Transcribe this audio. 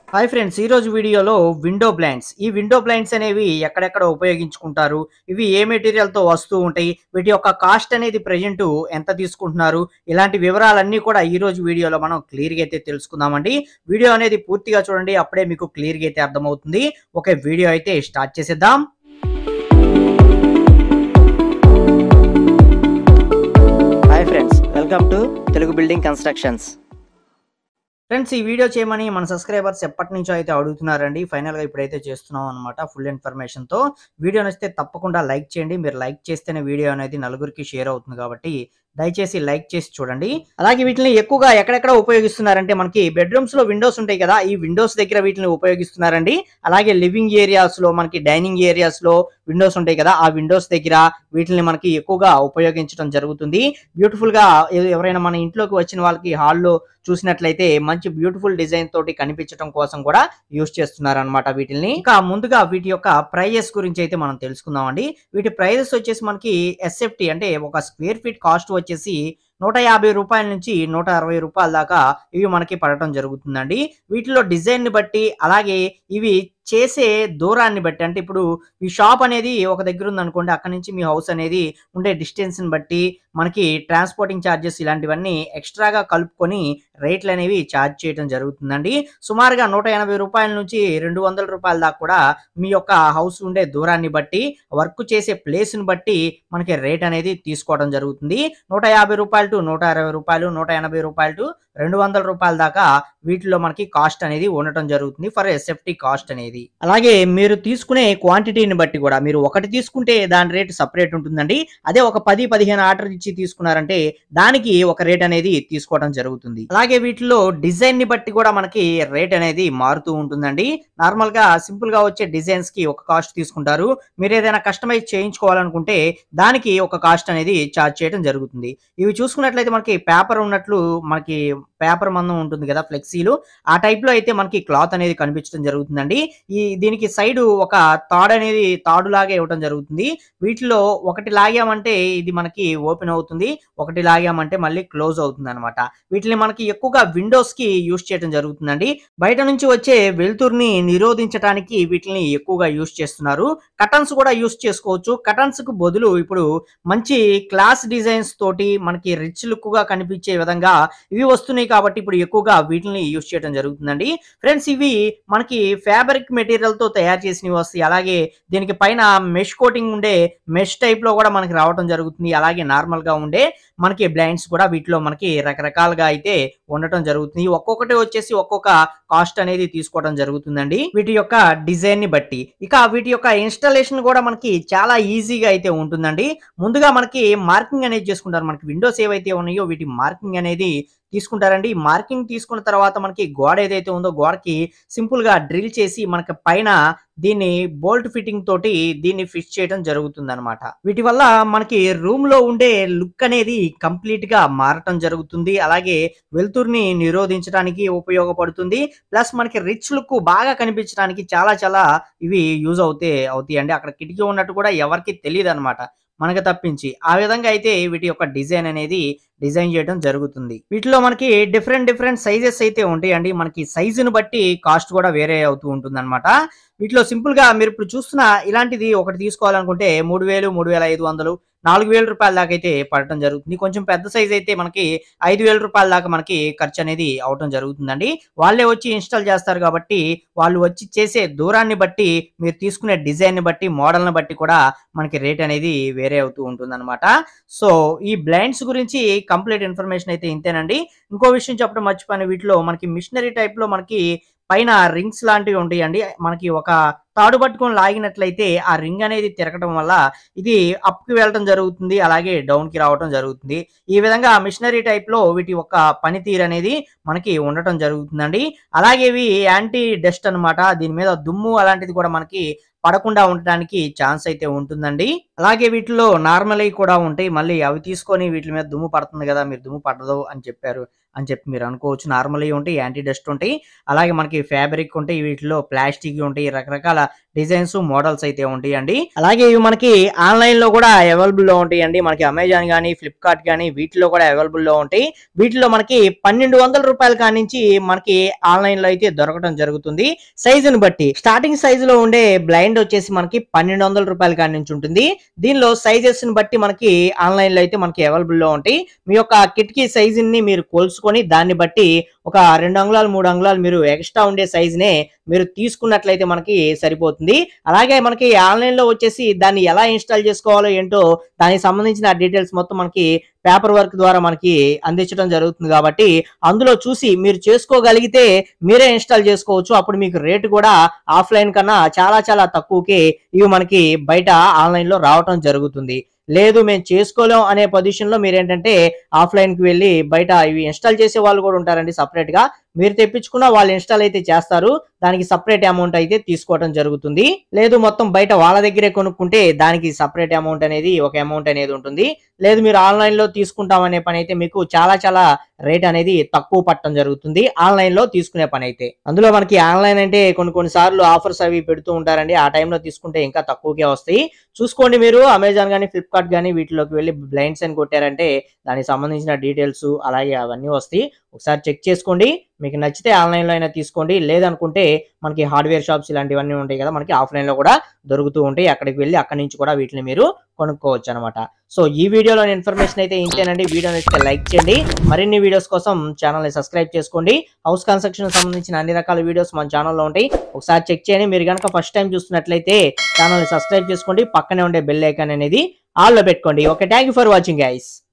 hi friends ఈ రోజు వీడియోలో విండో బ్లైండ్స్ ఈ విండో బ్లైండ్స్ అనేవి ఎక్కడెక్కడ ఉపయోగించుకుంటారు ఇవి ఏ మెటీరియల్ తో వస్తూ ఉంటాయి వీటి యొక్క కాస్ట్ అనేది ప్రెజెంట్ ఎంత తీసుకుంటున్నారు ఇలాంటి వివరాలన్నీ కూడా ఈ రోజు వీడియోలో మనం క్లియర్ గా అయితే తెలుసుకుందామండి వీడియో అనేది పూర్తిగా చూడండి అప్పుడే మీకు క్లియర్ గా అయితే అర్థమవుతుంది ఓకే వీడియో అయితే స్టార్ట్ చేసేద్దాం hi friends welcome to Telugu building constructions friends ఈ వీడియో చేయమని మన సబ్స్క్రైబర్స్ ఎప్పటి నుంచో అయితే అడుగుతున్నారండి ఫైనల్ గా ఇప్పుడైతే చేస్తున్నాం అనమాట ఫుల్ ఇన్ఫర్మేషన్ తో వీడియో నచ్చితే తప్పకుండా లైక్ చేయండి మీరు లైక్ చేస్తేనే వీడియో అనేది నలుగురికి షేర్ అవుతుంది కాబట్టి దయచేసి లైక్ చేసి చూడండి అలాగే వీటిని ఎక్కువగా ఎక్కడెక్కడ ఉపయోగిస్తున్నారంటే మనకి బెడ్రూమ్స్ లో విండోస్ ఉంటాయి కదా ఈ విండోస్ దగ్గర వీటిని ఉపయోగిస్తున్నారండి అలాగే లివింగ్ ఏరియాస్ లో మనకి డైనింగ్ ఏరియాస్ లో విండోస్ ఉంటాయి కదా ఆ విండోస్ దగ్గర వీటిని మనకి ఎక్కువగా ఉపయోగించడం జరుగుతుంది బ్యూటిఫుల్ గా ఎ- ఎవరైనా మన ఇంట్లోకి వచ్చిన వాళ్ళకి హాల్లో చూసినట్లయితే మంచి బ్యూటిఫుల్ డిజైన్ తోటి కనిపించడం కోసం కూడా యూస్ చేస్తున్నారు అనమాట వీటిని ఇంకా ముందుగా వీటి యొక్క ప్రైజెస్ గురించి అయితే మనం తెలుసుకుందాం అండి వీటి ప్రైజెస్ వచ్చేసి మనకి ఎస్ఎఫ్టీ అంటే ఒక స్క్వేర్ ఫీట్ కాస్ట్ వచ్చేసి నూట యాభై రూపాయల నుంచి నూట అరవై రూపాయల దాకా ఇవి మనకి పడటం జరుగుతుందండి వీటిలో డిజైన్ ని బట్టి అలాగే ఇవి చేసే దూరాన్ని బట్టి అంటే ఇప్పుడు ఈ షాప్ అనేది ఒక దగ్గర ఉంది అనుకోండి అక్కడ నుంచి మీ హౌస్ అనేది ఉండే డిస్టెన్స్ ని బట్టి మనకి ట్రాన్స్పోర్టింగ్ ఛార్జెస్ ఇలాంటివన్నీ ఎక్స్ట్రాగా కలుపుకొని రేట్లు అనేవి ఛార్జ్ చేయడం జరుగుతుందండి సుమారుగా నూట ఎనభై రూపాయల నుంచి రెండు వందల రూపాయల దాకా కూడా మీ యొక్క హౌస్ ఉండే దూరాన్ని బట్టి వర్క్ చేసే ప్లేస్ ని బట్టి మనకి రేట్ అనేది తీసుకోవడం జరుగుతుంది నూట యాభై రూపాయలు టు నూట అరవై రూపాయలు నూట ఎనభై రూపాయలు టు రెండు వందల రూపాయల దాకా వీటిలో మనకి కాస్ట్ అనేది ఉండటం జరుగుతుంది ఫర్ ఎస్ఎఫ్టీ కాస్ట్ అనేది అలాగే మీరు తీసుకునే క్వాంటిటీని బట్టి కూడా మీరు ఒకటి తీసుకుంటే దాని రేట్ సపరేట్ ఉంటుందండి అదే ఒక పది పదిహేను ఆర్డర్ ఇచ్చి తీసుకున్నారంటే దానికి ఒక రేట్ అనేది తీసుకోవడం జరుగుతుంది అలాగే వీటిలో డిజైన్ ని బట్టి కూడా మనకి రేట్ అనేది మారుతూ ఉంటుందండి నార్మల్ గా సింపుల్ గా వచ్చే డిజైన్స్ కి ఒక కాస్ట్ తీసుకుంటారు మీరు ఏదైనా కస్టమైజ్ చేయించుకోవాలనుకుంటే దానికి ఒక కాస్ట్ అనేది చార్జ్ చేయడం జరుగుతుంది ఇవి చూసుకున్నట్లయితే మనకి పేపర్ ఉన్నట్లు మనకి పేపర్ మందం ఉంటుంది కదా ఫ్లెక్సీలు ఆ టైప్ లో అయితే మనకి క్లాత్ అనేది కనిపించడం జరుగుతుందండి ఈ దీనికి సైడ్ ఒక తాడు అనేది తాడు లాగా ఇవ్వడం జరుగుతుంది వీటిలో ఒకటి లాగామంటే ఇది మనకి ఓపెన్ అవుతుంది ఒకటి లాగామంటే మళ్ళీ క్లోజ్ అవుతుంది అనమాట వీటిని మనకి ఎక్కువగా విండోస్ కి యూస్ చేయడం జరుగుతుందండి బయట నుంచి వచ్చే వెలుతురుని నిరోధించడానికి వీటిని ఎక్కువగా యూస్ చేస్తున్నారు కటన్స్ కూడా యూస్ చేసుకోవచ్చు కటన్స్ కు బదులు ఇప్పుడు మంచి క్లాస్ డిజైన్స్ తోటి మనకి రిచ్ లుక్ గా కనిపించే విధంగా ఇవి వస్తున్నాయి కాబట్టి ఇప్పుడు ఎక్కువగా వీటిని యూస్ చేయడం జరుగుతుందండి ఫ్రెండ్స్ ఇవి మనకి ఫ్యాబ్రిక్ మెటీరియల్ తో తయారు చేసినవి వస్తాయి అలాగే దీనికి పైన మెష్ కోటింగ్ ఉండే మెష్ టైప్ లో కూడా మనకి రావడం జరుగుతుంది అలాగే నార్మల్ గా ఉండే మనకి బ్లైండ్స్ కూడా వీటిలో మనకి రకరకాలుగా అయితే ఉండటం జరుగుతుంది ఒక్కొక్కటి వచ్చేసి ఒక్కొక్క కాస్ట్ అనేది తీసుకోవడం జరుగుతుందండి వీటి యొక్క డిజైన్ ని బట్టి ఇక వీటి యొక్క ఇన్స్టాలేషన్ కూడా మనకి చాలా ఈజీగా అయితే ఉంటుందండి ముందుగా మనకి మార్కింగ్ అనేది చేసుకుంటారు మనకి విండోస్ ఏవైతే ఉన్నాయో వీటి మార్కింగ్ అనేది తీసుకుంటారండి ఈ మార్కింగ్ తీసుకున్న తర్వాత మనకి గోడ ఏదైతే ఉందో గోడకి సింపుల్ గా డ్రిల్ చేసి మనకి పైన దీన్ని బోల్ట్ ఫిట్టింగ్ తోటి దీన్ని ఫిక్స్ చేయడం జరుగుతుంది అనమాట వీటి వల్ల మనకి రూమ్ లో ఉండే లుక్ అనేది కంప్లీట్ గా మారటం జరుగుతుంది అలాగే వెలుతురుని నిరోధించడానికి ఉపయోగపడుతుంది ప్లస్ మనకి రిచ్ లుక్ బాగా కనిపించడానికి చాలా చాలా ఇవి యూజ్ అవుతే అవుతాయి అండి అక్కడ కిటికీ ఉన్నట్టు కూడా ఎవరికి తెలియదు అనమాట మనకు తప్పించి ఆ విధంగా అయితే వీటి యొక్క డిజైన్ అనేది డిజైన్ చేయడం జరుగుతుంది వీటిలో మనకి డిఫరెంట్ డిఫరెంట్ సైజెస్ అయితే ఉంటాయండి మనకి సైజుని బట్టి కాస్ట్ కూడా వేరే అవుతూ ఉంటుంది అనమాట వీటిలో సింపుల్ గా మీరు ఇప్పుడు చూస్తున్న ఇలాంటిది ఒకటి తీసుకోవాలనుకుంటే మూడు వేలు మూడు వేల ఐదు వందలు నాలుగు వేల రూపాయల దాకా అయితే పడటం జరుగుతుంది కొంచెం పెద్ద సైజ్ అయితే మనకి ఐదు వేల రూపాయల దాకా మనకి ఖర్చు అనేది అవటం జరుగుతుందండి వాళ్ళే వచ్చి ఇన్స్టాల్ చేస్తారు కాబట్టి వాళ్ళు వచ్చి చేసే దూరాన్ని బట్టి మీరు తీసుకునే డిజైన్ ని బట్టి మోడల్ ని బట్టి కూడా మనకి రేట్ అనేది వేరే అవుతూ ఉంటుంది సో ఈ బ్లైండ్స్ గురించి కంప్లీట్ ఇన్ఫర్మేషన్ అయితే ఇంతేనండి ఇంకో విషయం చెప్పడం మర్చిపోయిన వీటిలో మనకి మిషనరీ టైప్ లో మనకి పైన రింగ్స్ లాంటివి ఉంటాయండి మనకి ఒక తాడు పట్టుకొని లాగినట్లయితే ఆ రింగ్ అనేది తిరగటం వల్ల ఇది అప్ కి వెళ్ళటం జరుగుతుంది అలాగే డౌన్ కి రావటం జరుగుతుంది ఈ విధంగా మిషనరీ టైప్ లో వీటి యొక్క పనితీరు అనేది మనకి ఉండటం జరుగుతుందండి అలాగే ఇవి యాంటీ డస్ట్ అన్నమాట దీని మీద దుమ్ము అలాంటిది కూడా మనకి పడకుండా ఉండటానికి ఛాన్స్ అయితే ఉంటుందండి అలాగే వీటిలో నార్మల్ అవి కూడా ఉంటాయి మళ్ళీ అవి తీసుకొని వీటి మీద దుమ్ము పడుతుంది కదా మీరు దుమ్ము పడదు అని చెప్పారు అని చెప్పి మీరు అనుకోవచ్చు నార్మల్ అవి ఉంటాయి యాంటీ డస్ట్ ఉంటాయి అలాగే మనకి ఫ్యాబ్రిక్ ఉంటాయి వీటిలో ప్లాస్టిక్ ఉంటాయి రకరకాల డిజైన్స్ మోడల్స్ అయితే ఉంటాయండి అలాగే ఇవి మనకి ఆన్లైన్ లో కూడా అవైలబుల్ లో ఉంటాయండి మనకి అమెజాన్ కానీ ఫ్లిప్కార్ట్ కానీ వీటిలో కూడా అవైలబుల్ లో ఉంటాయి వీటిలో మనకి పన్నెండు వందల రూపాయల కాడి నుంచి మనకి ఆన్లైన్ లో అయితే దొరకడం జరుగుతుంది సైజుని బట్టి స్టార్టింగ్ సైజు లో ఉండే బ్లైండ్ వచ్చేసి మనకి పన్నెండు వందల రూపాయల కాడి నుంచి ఉంటుంది దీనిలో సైజెస్ ని బట్టి మనకి ఆన్లైన్ లో అయితే మనకి అవైలబుల్ లో ఉంటాయి మీ యొక్క కిటికీ సైజు ని మీరు కొలుసుకొని దాన్ని బట్టి ఒక రెండు అంగుళాలు మూడు అంగుళాలు మీరు ఎక్స్ట్రా ఉండే సైజ్ నే మీరు తీసుకున్నట్లయితే మనకి సరిపోతుంది అలాగే మనకి ఆన్లైన్ లో వచ్చేసి దాన్ని ఎలా ఇన్స్టాల్ చేసుకోవాలో ఏంటో దానికి సంబంధించిన డీటెయిల్స్ మొత్తం మనకి పేపర్ వర్క్ ద్వారా మనకి అందించడం జరుగుతుంది కాబట్టి అందులో చూసి మీరు చేసుకోగలిగితే మీరే ఇన్స్టాల్ చేసుకోవచ్చు అప్పుడు మీకు రేటు కూడా ఆఫ్లైన్ కన్నా చాలా చాలా తక్కువకి ఇవి మనకి బయట ఆన్లైన్ లో రావటం జరుగుతుంది లేదు మేము చేసుకోలేం అనే పొజిషన్ లో మీరు ఏంటంటే ఆఫ్లైన్ కి వెళ్ళి బయట ఇవి ఇన్స్టాల్ చేసే వాళ్ళు కూడా ఉంటారండి సపరేట్ గా మీరు తెప్పించుకున్న వాళ్ళు ఇన్స్టాల్ అయితే చేస్తారు దానికి సపరేట్ అమౌంట్ అయితే తీసుకోవడం జరుగుతుంది లేదు మొత్తం బయట వాళ్ళ దగ్గరే కొనుక్కుంటే దానికి సపరేట్ అమౌంట్ అనేది ఒక అమౌంట్ అనేది ఉంటుంది లేదు మీరు ఆన్లైన్ లో తీసుకుంటాం అనే పని అయితే మీకు చాలా చాలా రేట్ అనేది తక్కువ పట్టడం జరుగుతుంది ఆన్లైన్ లో తీసుకునే పని అయితే అందులో మనకి ఆన్లైన్ అంటే కొన్ని కొన్ని సార్లు ఆఫర్స్ అవి పెడుతూ ఉంటారండి ఆ టైంలో తీసుకుంటే ఇంకా తక్కువకే వస్తాయి చూసుకోండి మీరు అమెజాన్ కానీ ఫ్లిప్కార్ట్ కానీ వీటిలోకి వెళ్ళి బ్లైండ్స్ అని కొట్టారంటే దానికి సంబంధించిన డీటెయిల్స్ అలాగే అవన్నీ వస్తాయి ఒకసారి చెక్ చేసుకోండి మీకు నచ్చితే ఆన్లైన్లో అయినా తీసుకోండి లేదనుకుంటే మనకి హార్డ్వేర్ షాప్స్ ఇలాంటివన్నీ ఉంటాయి కదా మనకి ఆఫ్లైన్లో కూడా దొరుకుతూ ఉంటాయి అక్కడికి వెళ్ళి అక్కడి నుంచి కూడా వీటిని మీరు కొనుక్కోవచ్చు అనమాట సో ఈ వీడియోలోని ఇన్ఫర్మేషన్ అయితే ఇంతేనండి వీడియో నచ్చితే లైక్ చేయండి మరిన్ని వీడియోస్ కోసం ఛానల్ని సబ్స్క్రైబ్ చేసుకోండి హౌస్ కన్స్ట్రక్షన్ సంబంధించిన అన్ని రకాల వీడియోస్ మన ఛానల్లో ఉంటాయి ఒకసారి చెక్ చేయండి మీరు కనుక ఫస్ట్ టైం చూస్తున్నట్లయితే ఛానల్ని సబ్స్క్రైబ్ చేసుకోండి పక్కనే ఉండే బెల్ ఐకాన్ అనేది ఆల్లో పెట్టుకోండి okay thank you for watching guys